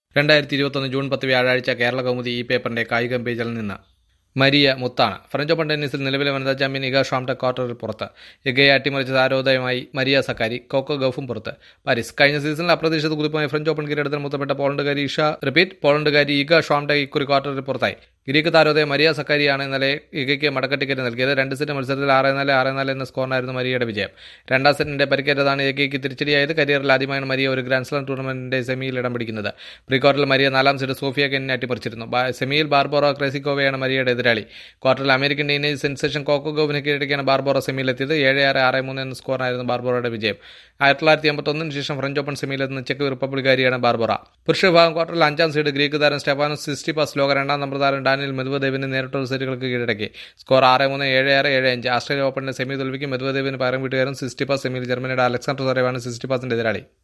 രണ്ടായിരത്തി ഇരുപത്തൊന്ന് ജൂൺ പത്ത് വ്യാഴാഴ്ച കേരള കൗമുദി ഈ പേപ്പറിന്റെ കായികം പേജിൽ നിന്ന് മരിയ മുത്താണ് ഫ്രഞ്ച് ഓപ്പൺ ടെന്നീസിൽ നിലവിലെ വനിതാ ചാമ്പ്യൻ ഇഗ ഷോംടെ ക്വാർട്ടറിൽ പുറത്ത് ഇഗയെ അട്ടിമറിച്ച താരോദയമായി മരിയ സക്കാരി കോക്കോ ഗൌഫും പുറത്ത് പാരീസ് കഴിഞ്ഞ സീസണിൽ അപ്രതീക്ഷിത കുതിപ്പുമായി ഫ്രഞ്ച് ഓപ്പൺ കിരീടത്തിൽ മുത്തപ്പെട്ട പോളണ്ടുകാരി ഇഷ റിപ്പീറ്റ് പോളണ്ടുകാരി ഇഗ ഷോംടെ ഇക്കുറി ക്വാർട്ടറിൽ പുറത്തായി ഗ്രീക്ക് താരോദയ മരിയ സക്കാരിയാണ് ഇന്നലെ ഇഗയ്ക്ക് മടക്ക ടിക്കറ്റ് നൽകിയത് രണ്ട് സെറ്റ് മത്സരത്തിൽ ആറ് നാല് ആറ് നാല് എന്ന സ്കോറിനായിരുന്നു മരിയയുടെ വിജയം രണ്ടാം സെറ്റിന്റെ പരിക്കേറ്റതാണ് ഇഗയ്ക്ക് തിരിച്ചടിയായത് കരിയറിൽ ആദ്യമായാണ് മരിയ ഒരു ഗ്രാൻഡ് സ്ലാം ടൂർണമെന്റിന്റെ സെമിയിൽ ഇടം പിടിക്കുന്നത് പ്രീ ക്വാർട്ടറിൽ മരിയ നാലാം സെറ്റ് സോഫിയ കെന്നിനെ അട്ടിമറിച്ചിരുന്നു ബാ- സെമിയിൽ ബാർബോറ ക്രേസിക്കോവയാണ് മരിയയുടെ എതിരാളി ക്വാർട്ടറിൽ അമേരിക്കൻ ടീനേജ് സെൻസേഷൻ കോക്കോ ഗോവിനെ കീഴടക്കിയാണ് ബാർബോറ സെമിയിലെത്തിയത് ഏഴ് ആറ് ആറ് മൂന്ന് എന്ന സ്കോറിനായിരുന്നു ബാർബോറയുടെ വിജയം ആയിരത്തി തൊള്ളായിരത്തി എൺപത്തൊന്നിന് ശേഷം ഫ്രഞ്ച് ഓപ്പൺ സെമിയിലെത്തുന്ന ചെക്ക് റിപ്പബ്ലിക്കാരിയാണ് ബാർബോറ പുരുഷ വിഭാഗം ക്വാർട്ടറിൽ അഞ്ചാം സീഡ് ഗ്രീക്ക് താരം സ്റ്റെഫാനോസ് സിസ്റ്റിപാസ് ലോക രണ്ടാം നമ്പർ താരം ഡാനിയൽ മെദ്വദേവിനെ നേരിട്ടുള്ള സെറ്റുകൾക്ക് കീഴടക്കി സ്കോർ ആറ് മൂന്ന് ഏഴ് ആറ് ഏഴ് അഞ്ച് ആസ്ട്രേലിയ ഓപ്പണിന്റെ സെമി തോൽവിക്ക് മെദ്വദേവിന് പകരം വീട്ടുകാരൻ സിസ്റ്റിപാസ് സെമിയിൽ ജർമ്മനിയുടെ അലക്സാണ്ടർ സൊറേവാണ് സിസ്റ്റിപാസിന്റെ എതിരാളി